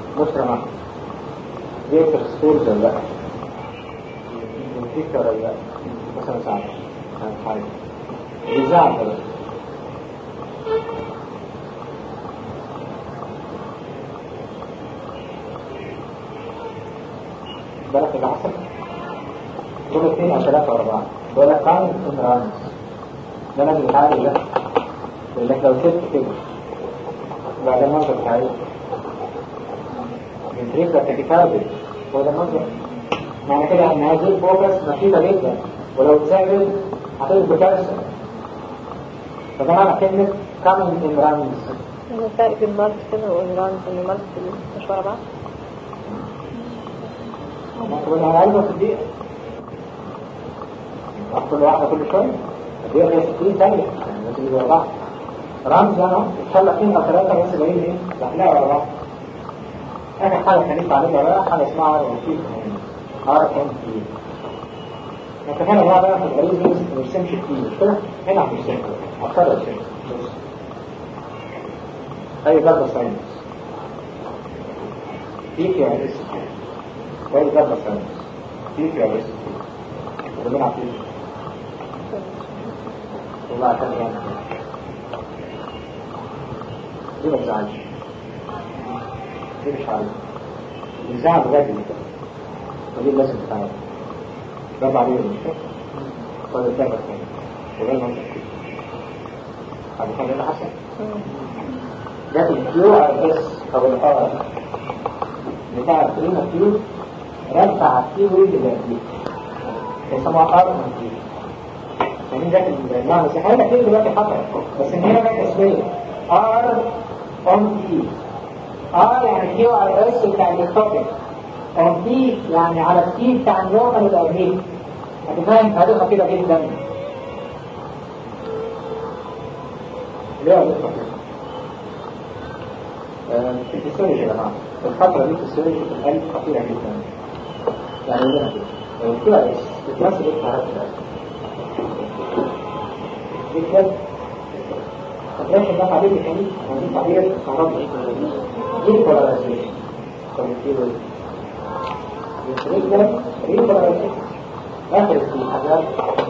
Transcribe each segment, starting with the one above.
بص يا معلم بيكتر ستورز ولا لا بيكتر ولا لا مثلا ساعة حاجة بيزعل ولا لا بالك اللي حصل دول اثنين او ثلاثة واربعة دول كان امرانس ده نازل الحالي ده يقول لك لو سبت كده بعد المنظر بتاعي الانتريك ده تكيكاردي هو ده المنظر معنى كده ان هذه الفوكس نشيطة جدا ولو اتساعدت هتقلب بكارثة فده معنى كلمة كامن امرانس الفرق بين مالت كده والمالت ان المالت مش ورا بعض ممكن انا عايزه في الدقيقة كل واحدة كل شوية الدقيقة هي 60 ثانية يعني لازم يبقى بعض رمز انا ان شاء الله اثنين او ثلاثة بس جايين ايه داخلها ورا بعض اخر حاجة كانت عليها بقى حاجة اسمها ار ام تي ار ام تي انت هنا بقى بقى في الغريب دي ما بيرسمش كتير مش كده؟ هنا هترسم هضطر ارسم بص اي جربة ساينس فيك يا اس وهي جربة ساينس فيك يا اس ربنا عطيك والله عشان يعني دي ما تزعلش دي مش عارف الزعل بجد ودي لازم تتعامل برافو عليه مش كده؟ طيب الدرجة الثانية وده المنطق بعد كده اللي حصل ده الكيو ار اس او الار بتاع الكلمة كيو رفع الكيو اللي جنبيه يسموها ار ام كيو يعني ده المعنى بس احنا كده دلوقتي حصل بس ان هنا ده تسمية ار ام كيو ار يعني كيو ار اس بتاع الاكتوبيك ام كي يعني على الكي بتاع النورمال الامريكي هتفهم هدفها كده جدا ليه هدفها كده في الفسيولوجي يا جماعة الفترة دي في الفسيولوجي في القلب خطيرة جدا يعني ليه كده؟ لو كده بتمثل الحرارة دي كده هتلاقي ان ده تعبير ميكانيكي ودي تعبير كهربائي دي البولاريزيشن طب الكيلو الريجل ريبولاريزيشن اخر في حاجات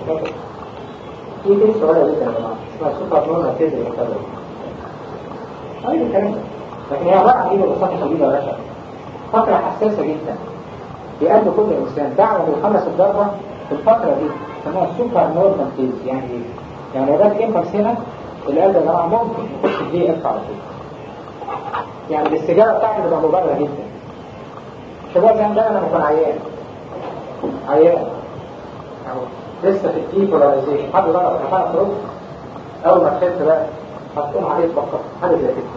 في دي صغيرة جدا يا جماعة اسمها سوبر نورمال تيزي كده ايوه الكلام ده لكن هي عبارة عن ايه ببساطة شديدة يا باشا فترة حساسة جدا في قلب كل انسان بعد ما يخلص الضربة في الفترة دي اسمها سوبر نورمال تيز يعني ايه؟ يعني ده الامبلس هنا القلب يا جماعة ممكن يخش في اف على طول يعني الاستجابة بتاعته تبقى مبالغة جدا شباب يعني ده لما يكون عيان عيان أو لسه في الدي بولاريزيشن حد ضرب في حلقة رز أول ما تخف بقى هتقوم عليه تفكر حاجة زي كده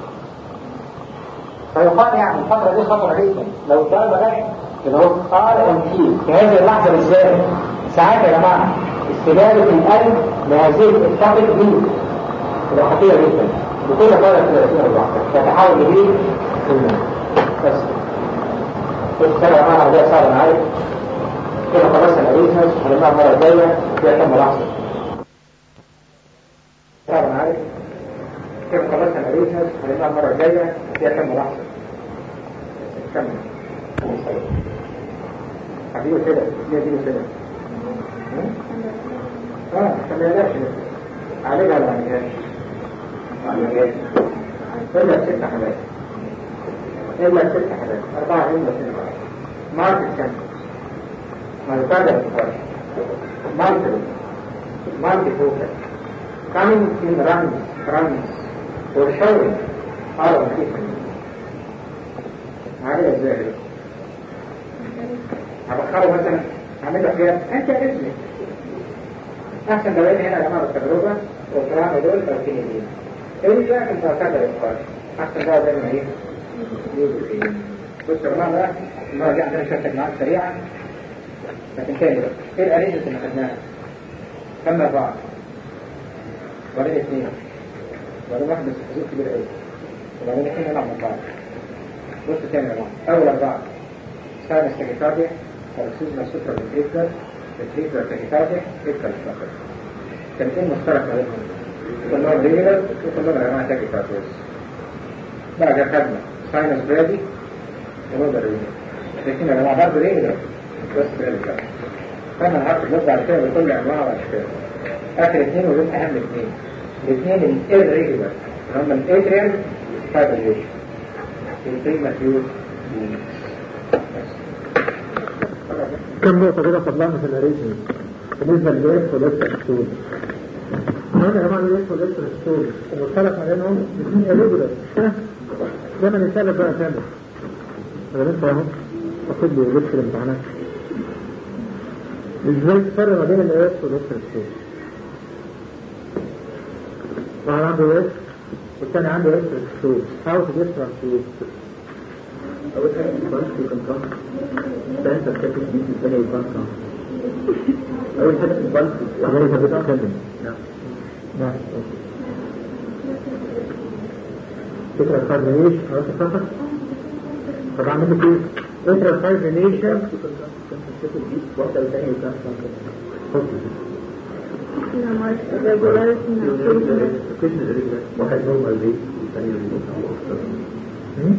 فيقال يعني الفترة دي خطرة جدا لو الضربة بقى اللي هو ار ام تي في هذه اللحظة بالذات ساعات يا جماعة استجابة القلب لهذه التوبيك دي تبقى خطيرة جدا بكل درجة كده فيها لوحدها تتحول لبيه بس بس كده يا جماعة ده صار انا عارف كده خلاص الاريزمز هنبقى المرة الجاية فيها كم ملاحظة صار انا عارف كده خلاص الاريزمز هنبقى المرة الجاية فيها كم ملاحظة كمل حبيبي كده ليه دي كده اه خليهاش عليها ولا عليهاش عليهاش إلا ست حاجات إلا ست حاجات أربعة إلا ست حاجات ماركت سنتر ماركت سنتر ماركت ماركت فوكس coming in runs runs or showing all of it عامل ازاي هبخره مثلا هعمل فيها انت اسمي احسن دواء هنا يا جماعه بالتجربه والكلام دول فاكرين ايه ايه بقى كنت هتابع الافكار احسن دواء زي ما ايه بص يا جماعه بقى المره دي عندنا شويه تجمعات سريعه لكن تاني بقى ايه الاريزه اللي خدناها كم اربعه ولا اثنين ولا واحد بس حدود كبير قوي وبعدين احنا نلعب مع بعض بص تاني يا جماعه اول اربعه ساينس تاكيكارديا paroxysmal supraventricular ventricular tachycardia اتكال فقط كان ايه مشترك ما بينهم كلهم ريجولار وكلهم يا جماعه تاكيكارديا بعد خدنا ساينس برادي الوضع الريجل لكن انا مع بعض ريجل بس ريجل فانا هحط اللفظ على كده بكل انواع الاشكال اخر اثنين ودول اهم اثنين الاثنين الريجولار هم الاتريال فايبريشن البريماتيور كم نقطة كده طلعنا في الاريثميا بالنسبة للاس والاسترستول هنا يا جماعة الاس والاسترستول المختلف عليهم الاثنين اريجولار ده ما نسألك بقى ثاني انا لسه اهو واخد لي جبت في الامتحانات ازاي تفرق ما بين الاس والاسترستول واحد عنده اس والثاني عنده استرستول how to differentiate أول حاجة البلس يكون كام ثاني تركيز الجنس الثاني يكون كام أول حاجة في البلس زي ما بتتكلم نعم نعم فكرة الفايبرينيشن خلاص اتفق طب اعمل لك ايه؟ فكرة الفايبرينيشن تركيز الجنس واحدة والثانية يكون كام واحد نورمال ريت والثاني هم؟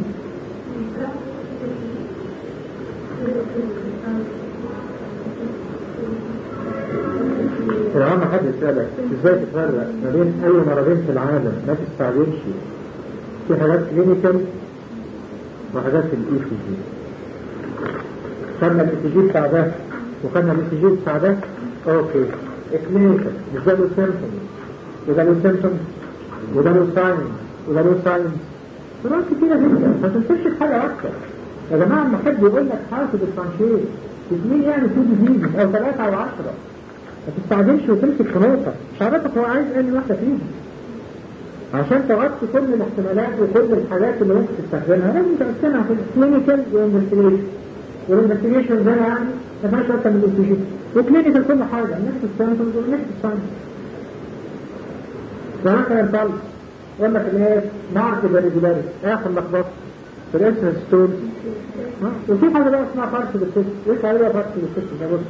العام حد يسألك ازاي تفرق ما بين اي مرضين في العالم ما تستعجلش في حاجات كلينيكال وحاجات في الاي سي جي خدنا الاي سي جي بتاع ده وخدنا الاي سي جي بتاع ده اوكي كلينيكال مش ده له سيمبتوم وده له سيمبتوم وده له ساين وده له ساين طرق كتيرة جدا ما تنسبش في حاجة واحدة يا جماعة لما حد يقول لك حاسب الفرنشيه اثنين يعني تو ديزيز او ثلاثة او عشرة ما تستعجلش وتمسك في نقطة مش عارفك هو عايز انهي واحدة فيهم عشان تغطي كل الاحتمالات وكل الحاجات اللي ممكن تستخدمها لازم تقسمها في الكلينيكال وانفستيجيشن والانفستيجيشن ده يعني ما فيهاش اكتر من الانفستيجيشن وكلينيكال كل حاجة نفس السيمبتومز ونفس الساينز وهكذا البلس يقول لك الايه مارك الريجولاريتي اخر لخبطه في الاسم ستول وفي حاجه بقى اسمها بارت بالسيست ايه تعالى بقى بارت بالسيست ده بص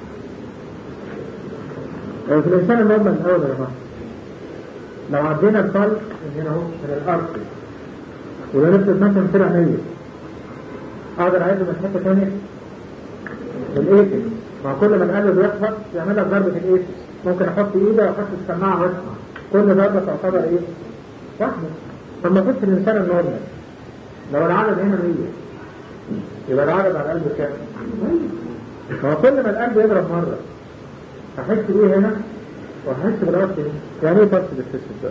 آه، في الانسان النورمال الاول يا جماعه لو عدينا البلس من هنا اهو من الارض ولو نفرض مثلا طلع 100 اقدر اعيده من حته ثانيه بالايتس مع كل ما القلب بيخبط يعمل لك ضربه الايتس ممكن احط ايدي واحط السماعه واسمع كل ضربه تعتبر ايه؟ واحده طب ما في الانسان النورمال لو العدد هنا 100 يبقى العدد على القلب كام؟ هو كل ما القلب يضرب مره هحس بيه هنا وهحس بالعكس هنا يعني ايه فرق بالسيستم بقى؟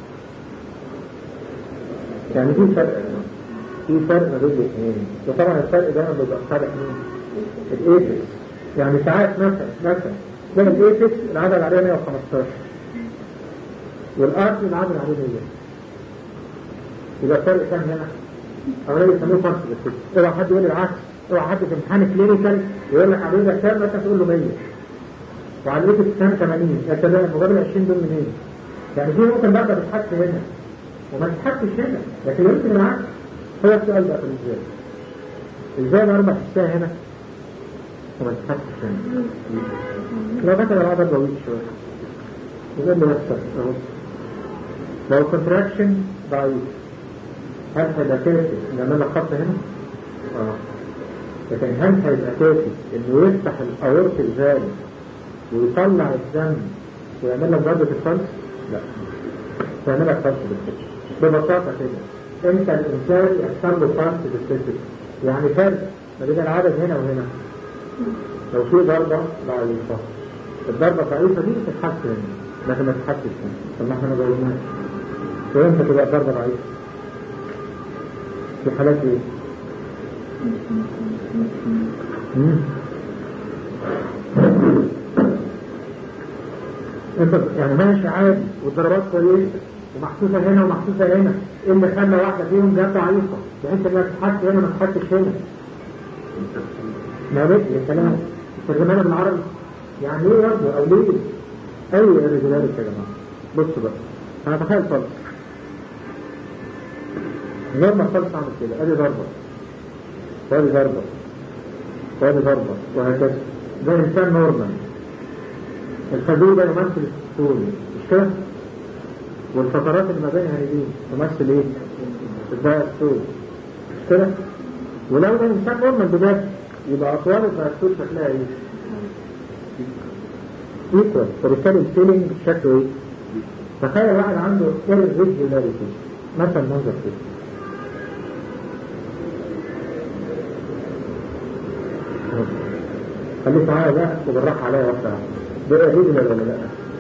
يعني في فرق يا جماعة. في فرق ما بين الاثنين وطبعا الفرق ده بيبقى صالح مين؟ الايتكس يعني ساعات مثلا مثلا تلاقي الايتكس العدد عليه 115 والارض العدد عليه 100 يبقى الفرق كام هنا؟ أولاد يسموه فرق بالسيستم اوعى حد يقول العكس اوعى حد في امتحان كلينيكال يقول لك عليه ده كام مثلا تقول له 100 وعلى الايتكس كام 80 يا سلام مقابل 20 دول منين؟ يعني في ممكن بقى تتحط هنا وما تتحطش هنا لكن يمكن العكس هو السؤال بقى ازاي ازاي الاربع حسها هنا وما تتحطش هنا لو مثلا العدد طويل شويه وده اللي يحصل اهو لو كونتراكشن ضعيف هل هيبقى كافي ان اعمل لك خط هنا؟ اه لكن هل هيبقى كافي انه يفتح الاورط الفالي ويطلع الدم ويعمل لك ضربة الفلس؟ لا يعمل لك فلس بالفلس ببساطة كده انت الانسان يحصل له فلس بالفلس يعني فرق ما بين العدد هنا وهنا لو في ضربة ضعيفة الضربة الضعيفة دي تتحس هنا لكن ما تتحسش هنا طب ما احنا ما جاوبناش وامتى تبقى الضربة ضعيفة؟ في حالات ايه؟ مم. انت يعني ماشي عادي والضربات كويسه ومحسوسه هنا ومحسوسه هنا ايه اللي خلى واحده فيهم جت ضعيفه بحيث انها تتحس هنا ما تتحسش هنا ما بقي يا سلام ترجمانها بالعربي يعني ايه برضه او ليه اي رجالات يا جماعه بصوا بقى انا تخيل فرق غير ما خالص اعمل كده ادي ضربه وادي ضربه وادي ضربه وهكذا ده انسان نورمال الخدود ده يمثل السوري مش كده؟ والفترات اللي ما بينها دي تمثل ايه؟ الداء السوري مش كده؟ ولو ده انسان نورمال بجد يبقى اطوال الفرستول شكلها ايه؟ ايكوال فبالتالي الفيلينج شكله ايه؟ تخيل واحد عنده irregularity مثلا منظر كده خليك معايا بقى وبالراحة عليا واحدة ده irregular ولا لا؟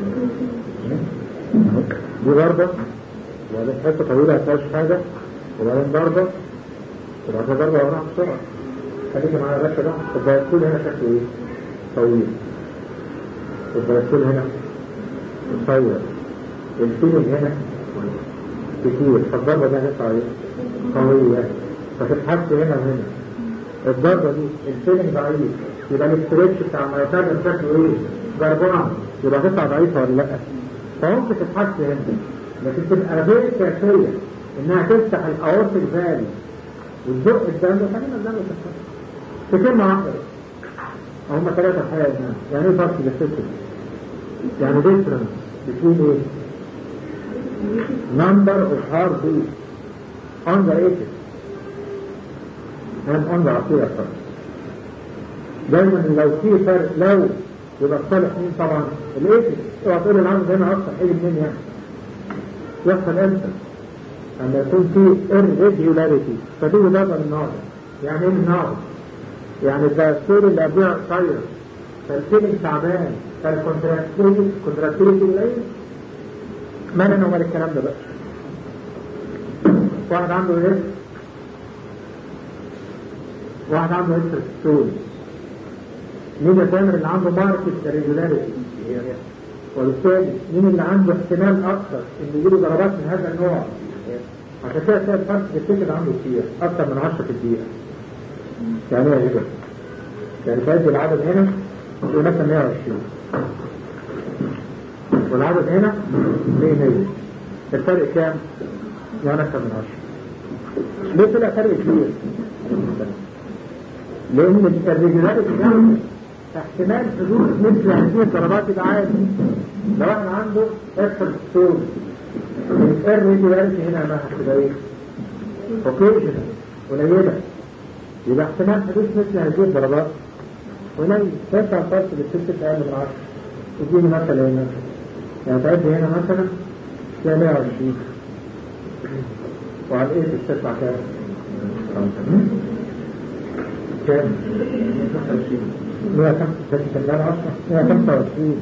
دي ضربة وبعدين حتة طويلة مفيهاش حاجة وبعدين ضربة وبعدين ضربة وراها بسرعة خليك معايا يا باشا بقى البرسول هنا شكله ايه؟ طويل البرسول هنا قصير الفيلم هنا كتير فالضربة دي هتطلع ايه؟ قوية فتتحس هنا وهنا الضربة دي الفيلم ضعيف يبقى الاستريتش بتاع الميوكارديوم شكله ايه؟ ضربان يبقى هتطلع ضعيفة ولا لا؟ فممكن تتحس هنا لكن تبقى غير كافية انها تفتح الاورتيك فالي وتزق الدم وخلينا الدم تتحس في كلمة واحدة هم ثلاثة حاجات يعني ايه فرق بالسيستم؟ يعني difference between ايه؟ number of heartbeats on the apex and on the arterial first دايما لو في فرق لو يبقى الصالح مين طبعا الايبكس اوعى تقول العمل هنا اكتر حاجه منين يعني يحصل امتى؟ لما يكون في irregularity فتيجي ضربه من النار يعني ايه من النار؟ يعني الدستور اللي قبلها قصير فالفيلم تعبان فالكونتراكتيليتي كونتراكتيليتي قليل ما لنا ومال الكلام ده بقى واحد عنده ايه واحد عنده اكسترا ستول مين يا تامر اللي عنده ماركت ريجولاريتي وبالتالي مين اللي عنده احتمال اكثر ان يجيله ضربات من هذا النوع عشان كده تلاقي الفرق بيتكتب عنده كتير اكثر من 10 في الدقيقه يعني ايه يا هبه؟ يعني فايد العدد هنا يقول مثلا 120 والعدد هنا 100 100 الفرق كام؟ يعني أكثر من 10 ليه طلع فرق كبير؟ لأن الرجالات بتاعته احتمال حدوث مثل هذه الضربات يبقى عالي لو احنا عنده اكثر ستول الرجالات هنا ما هتبقى ايه؟ اوكيجنال قليلة يبقى احتمال حدوث مثل هذه الضربات قليل تسع فرق بالست اقل من 10 اديني مثلا هنا يعني تعد هنا مثلا تلاقي 120 وعلى ايه تستطلع كام؟ كام؟ 125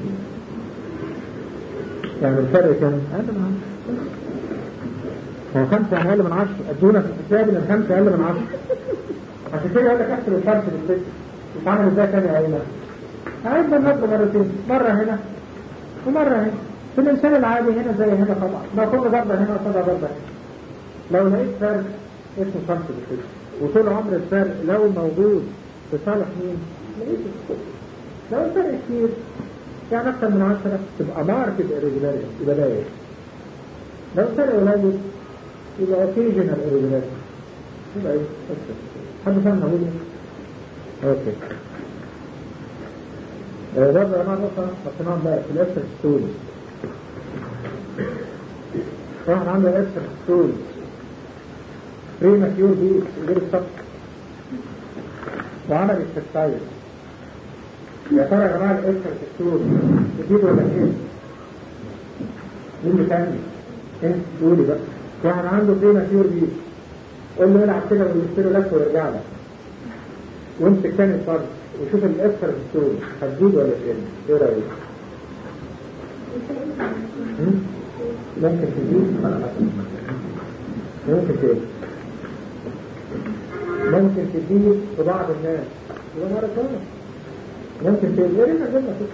يعني الفرق كام؟ أقل من 10 هو خمسة يعني أقل من 10 أدونا في الحساب إن الخمسة أقل من 10 عشان كده يقول لك احسب الفرق بالست يتعامل ازاي تاني يا أيمن؟ عايز نضرب مرتين مرة هنا ومرة هنا في الإنسان العادي هنا زي هنا طبعا لو كل ضربة هنا وصدى ضربة هنا لو لقيت فرق اسمه فرق بالست وطول عمر الفرق لو موجود في صالح مين؟ لو الفرق كتير يعني أكثر من عشرة تبقى ماركت irregularity يبقى ده إيه؟ لو الفرق قليل يبقى occasional irregularity يبقى إيه؟ أكثر حد فاهم هقول إيه؟ أوكي ده بقى مع نقطة حطيناها بقى في الأكثر ستوري واحد عنده أكثر ستوري بريماتيور دي غير السطح وعمل استكتاير يا ترى يا جماعه الاكثر تكتور جديد ولا ايه؟ مين اللي تاني؟ انت قولي بقى واحد عنده بريماتيور دي قول له العب كده ويشتري لك ويرجع لك وامسك تاني الفرد وشوف الاكثر تكتور هتزيد ولا تقل؟ ايه رايك؟ ممكن تزيد ممكن تقل ممكن تزيد في بعض الناس يبقى مرة ثانية ممكن تزيد غير ما زلنا كده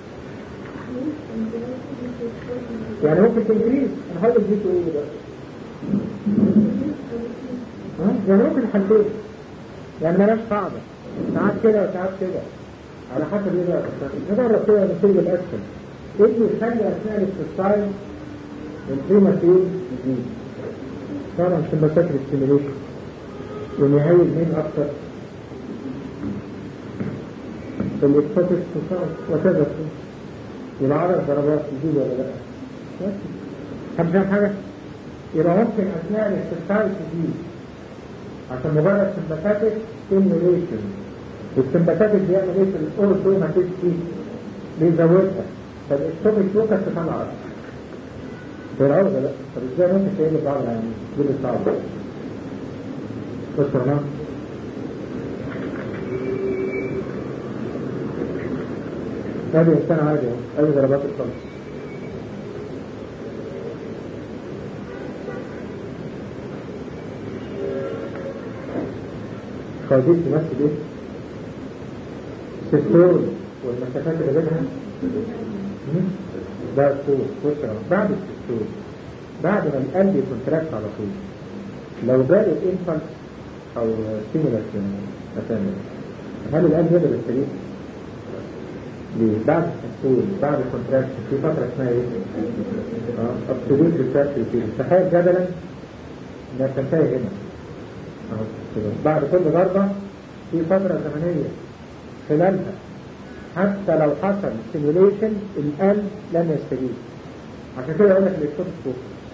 يعني ممكن تنجريز انا هقول دي ايه بقى ها يعني ممكن حلتين يعني مالهاش قاعدة ساعات كده وساعات كده على حسب ايه بقى نجرب كده نصيب الاكشن ايه اللي يخلي اثناء الاستسايل البريماتير يزيد طبعا مش المساكر الستيميليشن ونهاية مين أكثر فالإكساتيك تصاعد وكذا يبقى عدد ضربات يزيد ولا لا حد فاهم حاجة؟ يبقى ممكن أثناء الاستساعد تزيد عشان مجرد سمباتيك ستيميوليشن والسمباتيك بيعمل ايه في الاورثوماتيك دي بيزودها فالاكتوبيك فوكس تطلع اكتر بالعرض لا طب ازاي ممكن تقلب بعض يعني دي اللي صعب بص يا هذه إنسان عادي أهو. أي ضربات القلب خايفين تمثل ايه؟ سيستول والمسافات اللي بينها مم؟ ده السور بص يا رب. بعد السيستول بعد ما القلب يكونتراكت على طول لو جاء الانفلت او ستيمولاس مثلا هل القلب يقدر يستجيب؟ ليه؟ بعد السيستول بعد الكونتراكشن في فترة اسمها ايه؟ اه ابسوليوت ريسيرش تخيل جدلا انها تنتهي هنا أهو كده. بعد كل ضربة في فترة زمنية خلالها حتى لو حصل سيميوليشن القلب لن يستجيب عشان كده يقول لك الإكتوب فوق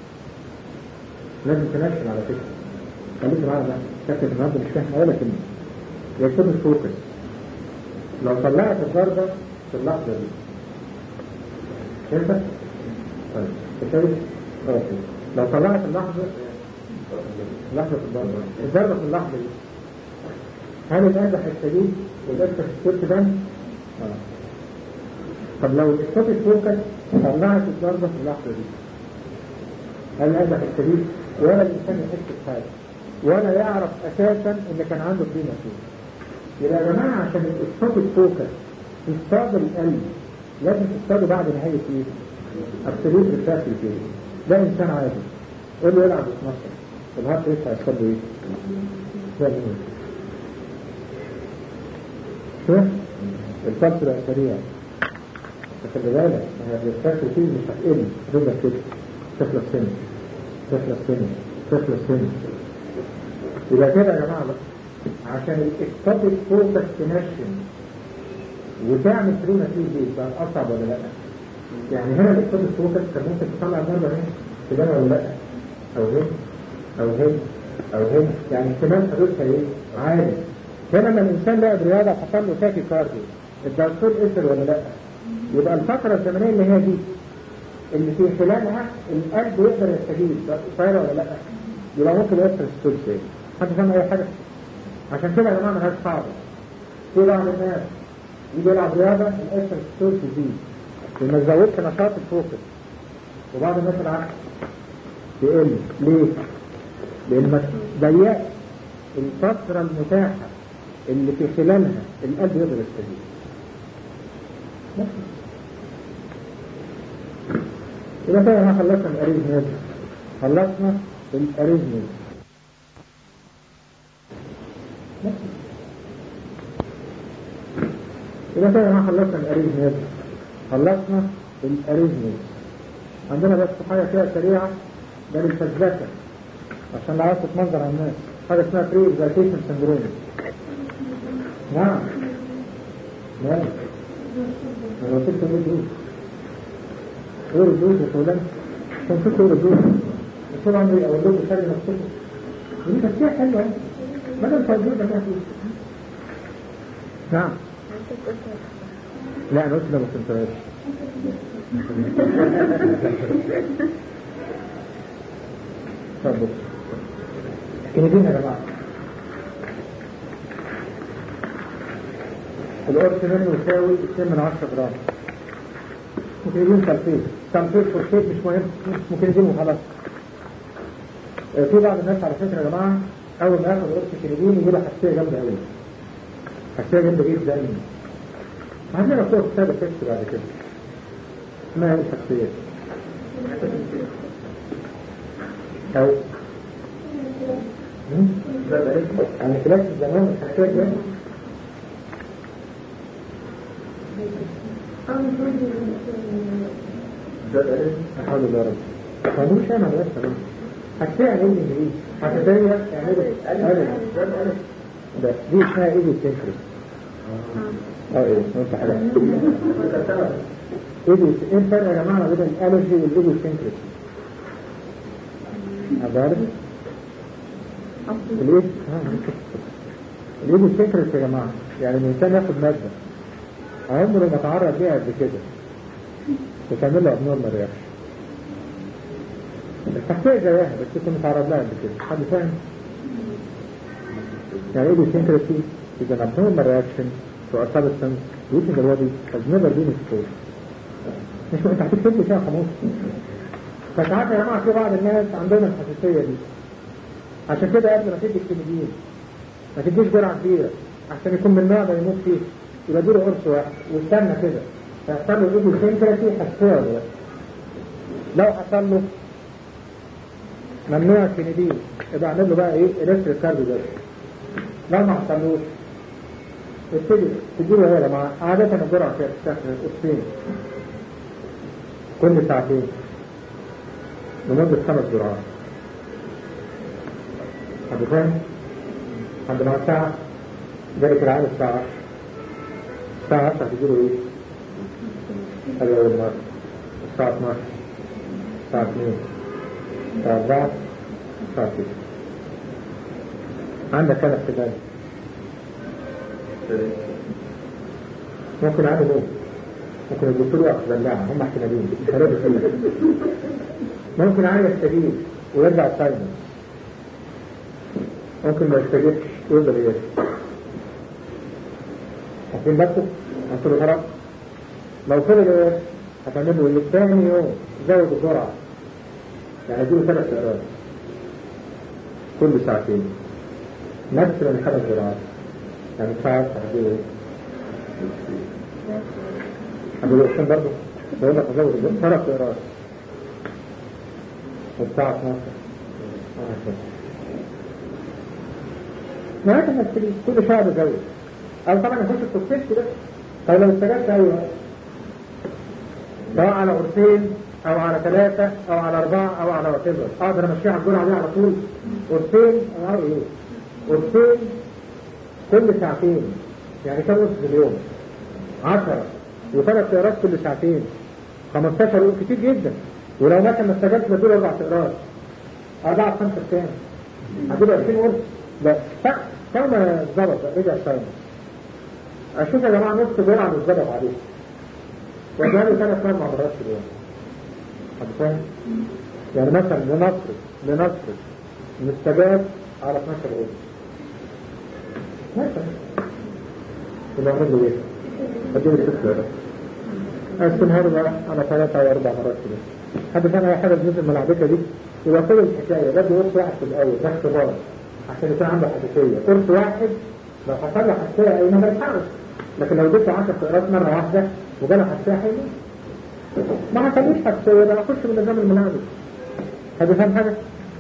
لازم تنشن على فكرة خليك معايا بقى شكل النهارده مش فاهم ولا كلمة الإكتوب فوكس لو طلعت الضربة في اللحظة دي فهمت؟ طيب تشايف؟ اوكي لو طلعت اللحظة لحظة الضربة الضربة في اللحظة دي هل القلب هيستجيب ويدخل في السيرت ده؟ اه طب لو الإسقاط فوكس طلعت الضربة في اللحظة دي هل القلب هيستجيب ولا الإنسان يحس بحاجة ولا يعرف أساسا إن كان عنده بري مسؤول يبقى يا جماعة عشان الإسقاط فوكس تصطاد القلب لازم تصطاده بعد نهاية إيه؟ أبسوليوت ريفراكتري كده ده إنسان عادي قول له يلعب 12 الهارت ريت هيحصل له ايه؟ ده مين؟ شوف الفلس بقى سريع خلي بالك ما هي الريفراكتري فيه مش هتقل رجع كده تخلص سنة تخلص سنة تخلص سنة يبقى كده يا جماعة بقى عشان الاكتوبيك فوكس تنشن وتعمل فرينا فيه دي بقى أصعب ولا لأ؟ يعني هنا الاكتوبيك فوكس كان ممكن تطلع ضربة هنا كده ولا لأ؟ أو هنا أو هنا أو هنا يعني احتمال حدوثها إيه؟ عالي هنا لما الإنسان لعب رياضة حصل له تاكي كارديو الدكتور قفل ولا لأ؟ يبقى الفترة الزمنية اللي هي دي اللي في خلالها القلب يقدر يستجيب صايرة ولا لأ؟ يبقى ممكن يوصل السول تاني حد فاهم أي حاجة؟ عشان كده يا جماعة ملهاش صعبة في بعض الناس يجي يلعب رياضة الأكثر السول تزيد وما تزودش نشاط الفوكس وبعض الناس العكس يقل ليه؟ لأن ما ضيقت الفترة المتاحة اللي في خلالها القلب يقدر يستجيب بس. يبقى كده ما خلصنا الأريزميز خلصنا الأريزميز بس. يبقى كده ما خلصنا الأريزميز خلصنا الأريزميز عندنا بس حاجة كده سريعة ده للفزلكة عشان لو عايز تتمنظر على الناس حاجة اسمها بري اكزايتيشن سندروم نعم نعم انا قلت لكم ايه دول ايه ردود يا فلان كان في ايه ردود طول عمري اقول لكم خلي نفسكم دي تفسير حلوه يعني ما دام توجيه ده فيه نعم لا انا قلت لا ما كنتش طب كنيدين يا جماعة القرص منه يساوي 2 من 10 جرام ممكن سلفيت سلفيت فوسفيت مش مهم ممكن يجيبه وخلاص آه، في بعض الناس على فكرة يا جماعة أول ما ياخد قرص كنيدين يجي له حساسية جامدة أوي حساسية جامدة جدا عندنا صور كتاب التكست بعد كده اسمها ايه الحساسية أو يعني كلاس الزمان الحساسية جامدة أحاول يا رب ما مش أنا بس أنا حساسية يعني إيه إنجليزي حساسية يعني إيه ألف ده دي اسمها إيه السنكري اه ايه انت حاجة ايه دي ايه الفرق يا جماعة بين الالرجي والايدو سنكريس عبارة الايد الايد الفكرة يا جماعة يعني الانسان ياخد مادة عمره ما تعرض ليها قبل كده وتعمل له ابنورمال رياكشن التحقيق زيها بس يكون متعرض لها قبل كده حد فاهم؟ يعني ايه السنكرسي is an abnormal reaction to a substance which in the body has never been exposed مش انت هتكتب فيها خلاص فساعات يا جماعه في بعض الناس عندهم الحساسيه دي عشان كده قبل ما تدي الكلمتين ما تديش جرعه كبيره عشان يكون من النوع ده يموت فيه يبقى اديله قرص واحد واستنى كده فيحصل له ايدي سنكرسي حساسيه ولا لا لو حصل له ممنوع الكندين يبقى اعمل له بقى ايه الكتريك كارديو ده لو ما حصلوش ابتدي تديله هو مع عادة الجرعة كده تستخدم قرصين كل ساعتين لمدة خمس جرعات حد فاهم؟ عند مع الساعة ذلك العام الساعة 10 الساعة 10 تديله ايه؟ هذه أول مرة الساعة 12 الساعة 2 الساعة 4 الساعة 6 عندك كام احتمال ممكن عنده موت ممكن الدكتور يقف بلاعة هم احتمالين مش هرد فيه ممكن عنده يستجيب ويرجع سايلنت ممكن ما يستجيبش ويفضل يرجع عارفين بس قلت له خلاص لو فضل ايه هتعمل له ايه ثاني يوم زود الجرعه يعني اديله ثلاث ساعات كل ساعتين مثلا خمس جرعات يعني ساعة هديه ايه؟ هديه الإحسان برضه بقول لك أزود الجرعة ثلاث جرعات والساعة 12 ما انت هتشتري كل شهر بزود او طبعا يخش التوكسيك ده طب لو استجبت ايوه سواء على قرصين او على ثلاثة او على اربعة او على واتيفر اقدر امشيها على الجرعة دي على طول قرصين او ايه قرصين كل ساعتين يعني كم قرص في اليوم 10 وثلاث سيارات كل ساعتين 15 قرص كتير جدا ولو مثلا ما استجبتش بدول اربع سيارات اربعة خمسة كام هتبقى 20 قرص لا كما اتظبط رجع ساينس اشوف يا جماعه نص جرعه متظبط عليه واديها له ثلاث اربع مرات في اليوم حد فاهم؟ يعني مثلا لنفرض لنفرض مستجاب على 12 قرص مثلا يبقى اعمل له ايه؟ اديله ست جرعات اقسمها له بقى على ثلاثة او اربع مرات كده حد فاهم اي حاجه بالنسبه للملعبكه دي يبقى كل الحكايه بدي قرص واحد في الاول ده اختبار عشان يكون عنده حساسيه قرص واحد لو حصل له حساسيه اي ما بيلحقش لكن لو اديته 10 قراءات مره واحده وجاله حساسيه حلوه ما حصلوش حساسيه ده اخش من نظام الملعب هذا فاهم حاجه؟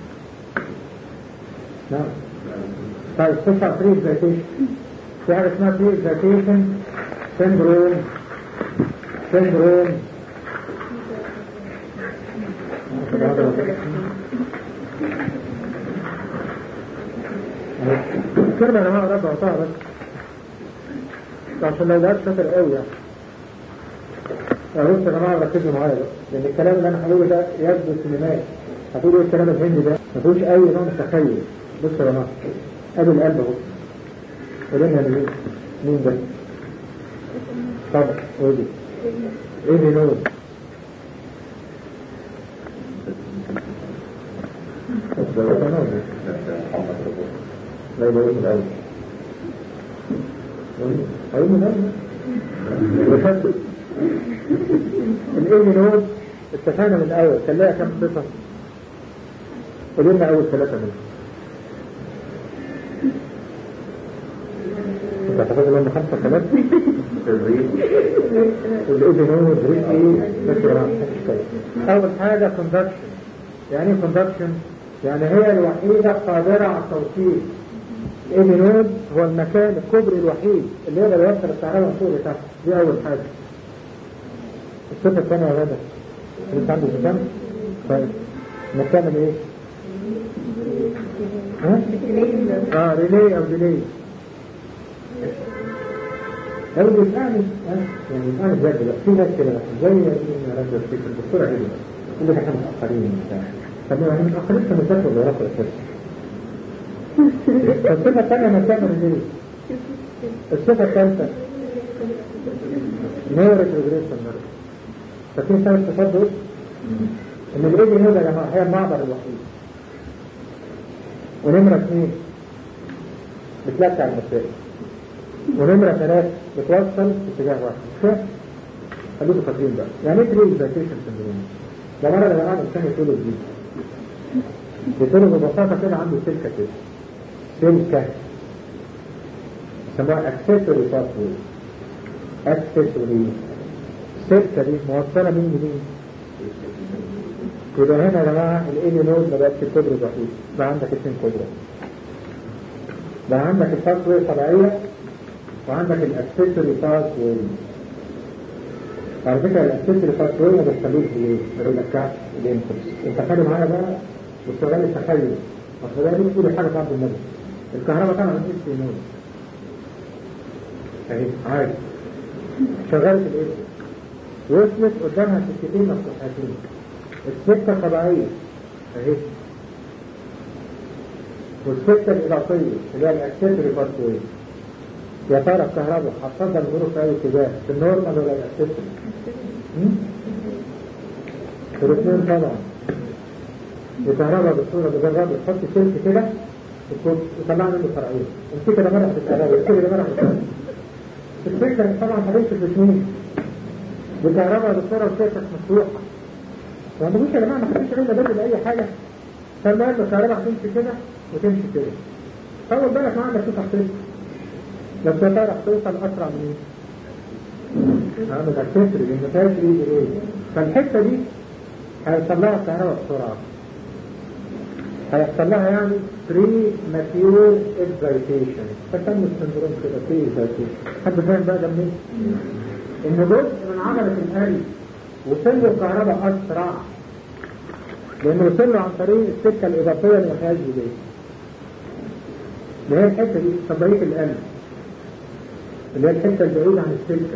نعم طيب خش على فري اكزايتيشن في حاجه اسمها فري اكزايتيشن سندروم سندروم كلمة يا جماعة رد عطاها بس عشان لو ده شاطر قوي يعني بص يا جماعة ركزوا معايا بقى لأن الكلام اللي أنا هقوله ده يبدو سينمائي هتقولوا إيه الكلام الهندي ده ما فيهوش أي نوع من التخيل بص يا جماعة أدي القلب أهو قولنا مين مين ده؟ طبعا قولي إيه اللي نور؟ لا يبقى من الأول أقول من الأول وشد الإيه نود اتفقنا من الأول كان لها كم صفة قلنا أول ثلاثة منهم انت اعتقد ان خمسة ثلاثة الإيه نود ريق ايه بس يا جماعة أول حاجة كوندكشن يعني ايه كوندكشن يعني هي الوحيدة قادرة على التوصيل الإيمينود هو المكان الكبري الوحيد اللي يقدر يوصل الكهرباء من فوق لتحت دي أول حاجة الصفة الثانية يا غدا انت عندك كام؟ طيب نكمل ايه؟ ها؟ اه ريلي او ديلي لو بيسألني يعني بيسألني بجد بقى في ناس كده زي يا رب الشيخ الدكتور عيد يقول لك احنا متأخرين وبتاع طب ما احنا متأخرين في المذاكرة ولا رفع الاساس الصفة الثانية ما تعمل ايه؟ الصفة الثالثة نيرو ريجريشن نيرو فاكرين ثلاث صفات دول؟ ان الايدي نود يا جماعة هي المعبر الوحيد ونمرة اثنين بتلكع المسائل ونمرة ثلاث بتوصل في اتجاه واحد مش كده؟ خليكم فاكرين بقى يعني ايه تريد فاكيشن سندروم؟ ده مرة يا جماعة الإنسان يقول جديد يقول ببساطة كده عنده سلكة كده سلكة يسموها اكسسوري باسورد اكسسوري السلكة دي موصلة مين لمين؟ يبقى هنا يا جماعة الإيدي نود ما بقتش الكبر الوحيد بقى عندك اثنين كبرى بقى عندك الباسورد الطبيعية وعندك الاكسسوري باسورد على فكرة الأسئلة الفاسوية ما بتخليش ايه؟ ما بيرجعش الانفلس انت خلي معايا بقى وشغال التخيل اصل ده ليه تقول حاجة بعد النبي الكهرباء طبعا مش في نور اهي عادي شغالة الاسم وصلت قدامها سكتين مفتوحتين السكة طبيعية اهي والسكة الإضافية اللي هي الأكسسوري فاسوية يا ترى الكهرباء هتفضل المرور في أي اتجاه في النورمال ولا الأكسسوري؟ في الاثنين طبعا الكهرباء بالصورة بجرب تحط سلك كده وطلع منه فرعين امسك ده مرح بالكهرباء امسك ده مرح بالكهرباء الفكرة طبعا هتمشي في الاثنين بالكهرباء بالصورة وسلكك مفتوحة ما عندكوش يا جماعة ما خدتش عندنا بدل أي حاجة فالمهم الكهرباء هتمشي كده وتمشي كده طول بالك معاك تفتح سلك بس يا ترى توصل أسرع من ايه؟ عامل اكسسوري بالنتائج ايه ايه فالحتة دي هيحصل لها الكهرباء بسرعة هيحصل لها يعني بري ماتيور اكزايتيشن فسموا السندروم كده بري اكزايتيشن حد فاهم بقى ده منين؟ ان جزء من عضلة القلب وصل له الكهرباء اسرع لانه وصل له عن طريق السكة الاضافية اللي ما فيهاش دي اللي هي الحتة دي طبيعية القلب اللي هي الحتة البعيدة عن السلكة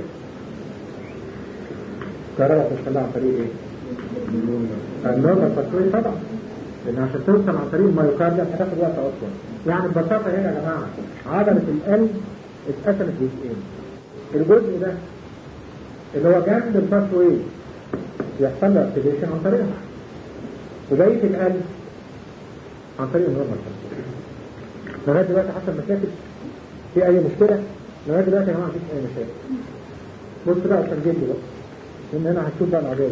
الكهرباء توصل عن طريق ايه؟ النورمال فاسوي طبعا لان عشان توصل عن طريق المايوكارديا هتاخد وقت اطول يعني ببساطة هنا يا جماعة عضلة القلب اتقسمت جزئين الجزء ده اللي هو جنب الفاسوي يحصل له اكتيفيشن عن طريقها وبقية القلب عن طريق النورمال فاسوي لغاية دلوقتي حصل مشاكل في اي مشكلة لغاية دلوقتي يا جماعة مفيش اي مشاكل بص بقى الترجيل دي بقى لان هنا هتشوف بقى العجائب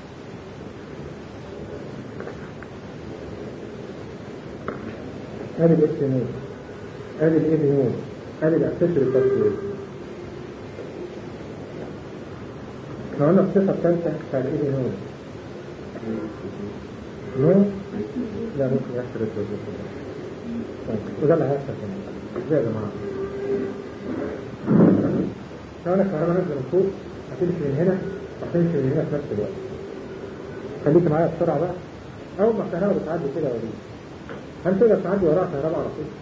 ادي الاكس نود ادي الاي بي نود ادي الاكسسوري فاسوي احنا قلنا الصفة الثالثة بتاع الاي بي نود نو لا ممكن يحصل التوزيع طيب وده اللي هيحصل هنا ازاي يا جماعة لو انا الكهرباء نازله من فوق هتمشي من هنا وهتمشي من هنا في نفس الوقت خليك معايا بسرعة بقى أول ما الكهرباء بتعدي كده وليه هل تقدر تعدي وراها كهرباء على طول؟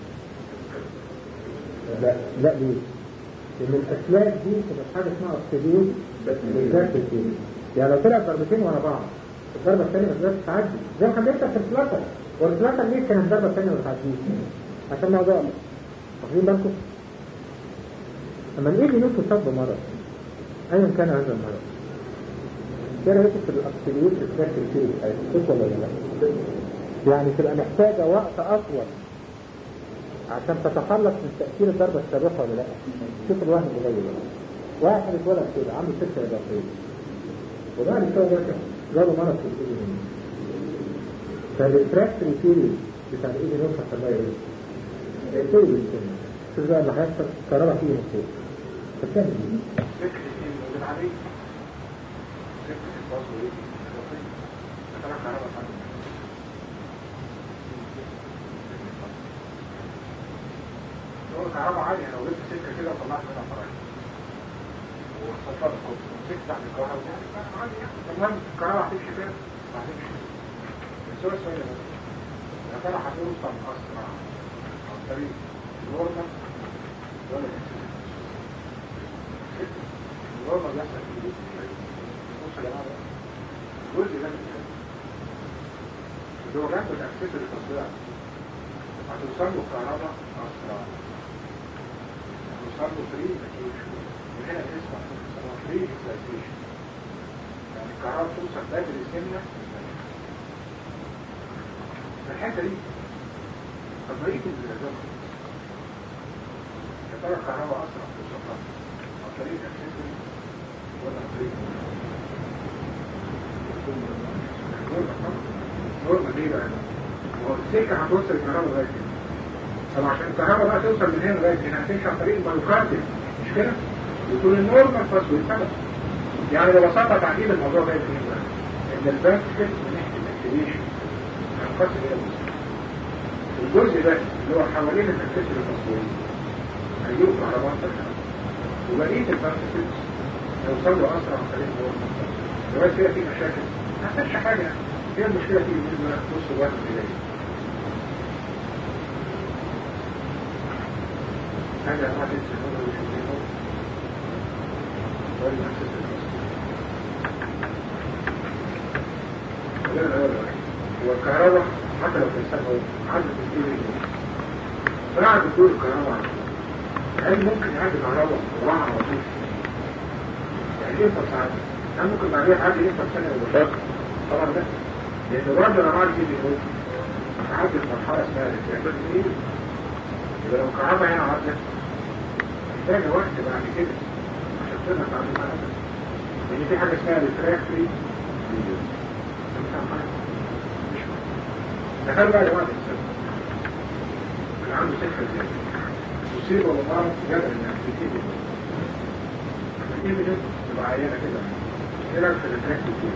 لا لا ليه؟ لأن الأسلاك دي بتبقى حاجة اسمها أكسجين بالذات الكيمياء يعني لو طلعت ضربتين ورا بعض الضربة الثانية ما تقدرش تعدي زي ما كان بيحصل في الفلاتر والفلاتر ليه كانت الضربة الثانية ما تعديش؟ عشان موضوع واخدين بالكم؟ لما الايد ينط تصاب بمرض ايا كان هذا المرض ايه رايكم في الابسوليوت ريفراكتري بيريد تطول ولا لا؟ يعني تبقى محتاجه وقت اطول عشان تتخلص من تاثير الضربه السابقه ولا لا؟ شوف الوهم اللي جاي ده واحد اتولد كده عنده سكه اضافيه وبعد كده ده جاله مرض في الايد منه فالريفراكتري بيريد بتاع الايد نوت حصل لها ايه؟ يقتل بالسنه شوف بقى اللي هيحصل كهرباء فيه من فوق فكان كهرباء عالية لو جبت سكة كده وطلعت منها فرعين وصفرت كنت مسكت تحت الكهرباء يعني عادي يعني المهم الكهرباء هتمشي فين؟ هتمشي بس هو السؤال ده يا ترى هتوصل أسرع عن طريق النورمال ولا الإكسسوار؟ النورمال بيحصل في الجزء بص يا جماعة بقى الجزء ده اللي هو جنب الأكسسوار التصوير هتوصل له الكهرباء أسرع هتوصل له فري اكيوشن وهنا الاسم هو فري اكسايتيشن يعني الكهرباء توصل بدري سنة في الحتة دي طريقة الزلازل يا ترى الكهرباء أسرع توصل لها عن طريق اكسسوري ولا عن طريق نورمال ليه بقى؟ هو السكة هتوصل الكهرباء لغاية هنا طب عشان الكهرباء بقى توصل من هنا لغاية هنا هتمشي عن طريق المايوكارديوم مش كده؟ يكون النورمال فاسوي سبب يعني ببساطة تعديل الموضوع ده يبقى ايه بقى؟ ان الباسكت من ناحية الاكتيفيشن هنقسم الى الجزء ده اللي هو حوالين الاكتيفيشن الفاسوي هيجيبوا كهرباء ترجع وبقية الباسكت هيوصل له اسرع عن طريق النورمال لغاية كده في مشاكل ما حصلش حاجة هي المشكلة في بالنسبة نص الوقت إليه هذا ما تنسى هو وشوفه ولا نفس لا لا لا هو الكهرباء حتى لو في السنة عدد الدين بعد دخول الكهرباء هل ممكن يعدي كهرباء وراها على طول يعني ايه ساعات هل ممكن بعدها حد ينفع سنة ولا طبعا ده لأن برضه أنا عارف إيه بيقول عدت مرحلة اسمها الاستعداد الجديد يبقى لو الكهرباء هنا عدت محتاجة وقت بعد كده عشان تقدر تعمل الكهرباء لأن في حاجة اسمها ريفراكتري مش تخيل بقى يا جماعة الإنسان اللي عنده سكة زيادة مصيبة ومرض جبل إنك بتيجي بتيجي تبقى عيانة كده ايه رأيك في الريفراكتري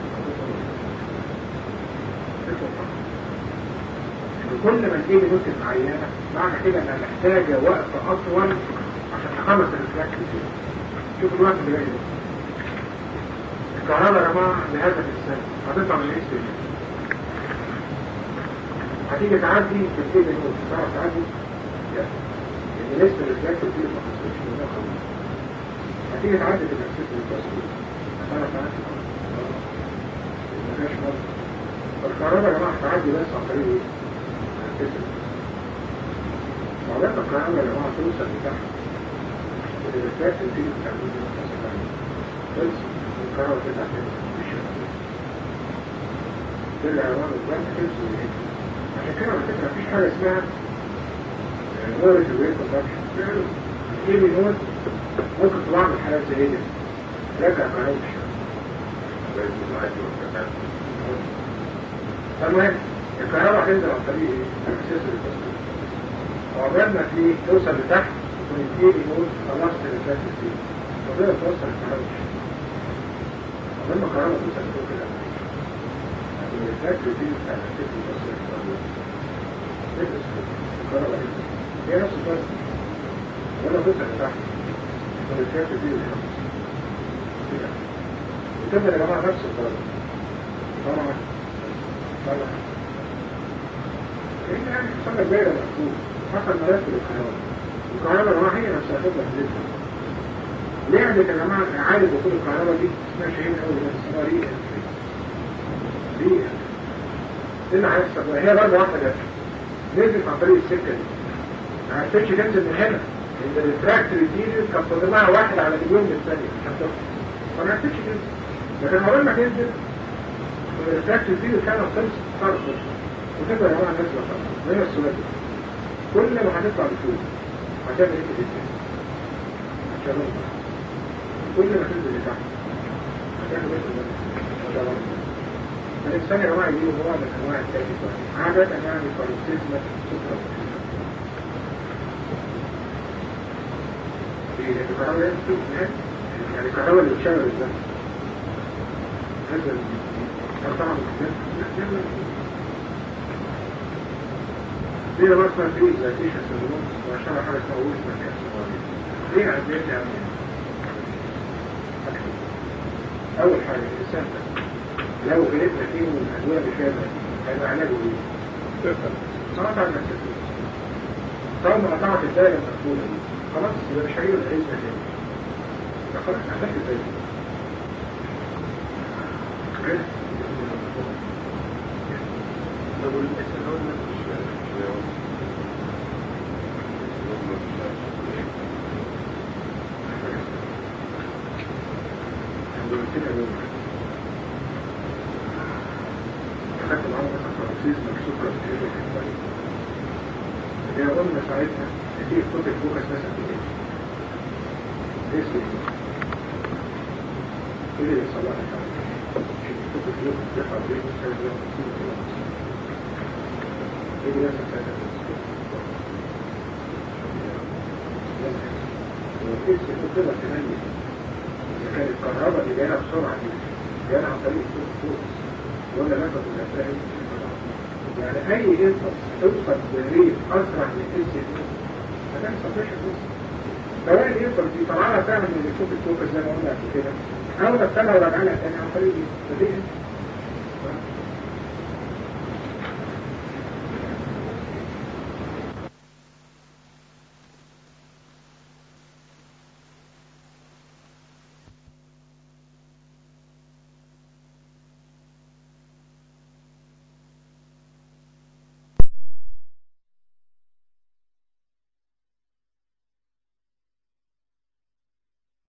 كل ما تيجي نكت معينة معنى كده انها محتاجة وقت اطول عشان تخلص الريفلكس دي شوف الوقت اللي جاي ده الكهرباء يا جماعة لهدف السنة هتطلع من الاكس دي هتيجي تعدي تبتدي نقول تعرف تعدي لا لان لسه الريفلكس دي ما خلصتش منها خالص هتيجي تعدي في الاكسس اللي هتعرف تعدي ما فيهاش مصر الكهرباء يا جماعة تعدي بس عن طريق ايه؟ الكسر معلقة الكهرباء يا جماعة توصل لتحت والإلكترات تنتهي بتعمل دي مثلا بس الكهرباء تطلع تاني مش ترجع يا جماعة الكهرباء تمشي من هنا عشان كده على فكرة مفيش حاجة اسمها نورة الويت كونتراكشن فعلا ايه من نور ممكن تطلع من حالات زي دي رجع كهرباء مش تمام الكهرباء هتنزل عن طريق ايه؟ الاكسس التصوير وعقبال ما تيجي توصل لتحت تكون التيل يقول خلصت الريفلكس دي تقدر توصل الكهرباء عقبال ما الكهرباء توصل لفوق كده الريفلكس دي بتاع الاكسس التصوير تدرس الكهرباء هي نفس الفرق ولا توصل لتحت الريفلكس دي الخمس كده وتبدأ يا جماعة نفس الفرق طبعا طبعا لأن يعني حصل لك دايرة مقفول حصل ملف للكهرباء الكهرباء يا جماعة هي نفسها تبقى حدثها لعبة يا جماعة إعادة دخول الكهرباء دي اسمها شيء أول بس اسمها ري انتري ري انتري إيه اللي هيحصل بقى؟ هي ضربة واحدة جت نزلت عن طريق السكة دي ما عرفتش تنزل من هنا لأن التراكتور دي كان فاضل لها واحد على مليون من الثانية عشان تخرج فما عرفتش تنزل لكن أول ما تنزل الريفراكتور دي كانت خلص صار خلص وتبقى يا جماعه نازله طبعا ما هي السؤال كل ما هتطلع لفوق هتعمل ايه في الجسم هتشغل كل ما تنزل لتحت هتعمل ايه في الجسم هتشغل الانسان يا جماعه يجيله نوع من انواع التاكيد عادة يعني فالوكسيزم سكر الكهرباء يعني الكهرباء اللي بتشغل الزمن هذا طبعا دي لما اسمها في ذاتيشن سندروم وعشان حاجه اسمها وش ما كانش ليه عديت يا عم اول حاجه الانسان لو غلبنا فيه من الادويه بشابه هيبقى علاجه ايه؟ خلاص على نفسك طالما قطعت الدايره المقبوله دي خلاص يبقى مش هجيب العيش ده تاني خلاص عملت الدايره قلنا ساعتها في خطوط الفوكس مثلا في ايه؟ اسم ايه؟ ايه اللي يحصل لها خطوط الفوكس بيطلع بيه مش عارف ايه ايه اللي يحصل ساعتها؟ وكيس تقدر تميز إذا كانت الكهرباء اللي جاية بسرعة دي جاية عن طريق الصوت فوق ولا لا تتنفذ يعني أي إنفس توصل بالريف أسرع من الإنس هتحصل فيش بس سواء الإنفس دي طبعا فعلا من الصوت الفوق زي ما قلنا قبل كده أو نفسها وراجعنا تاني عن طريق دي فدي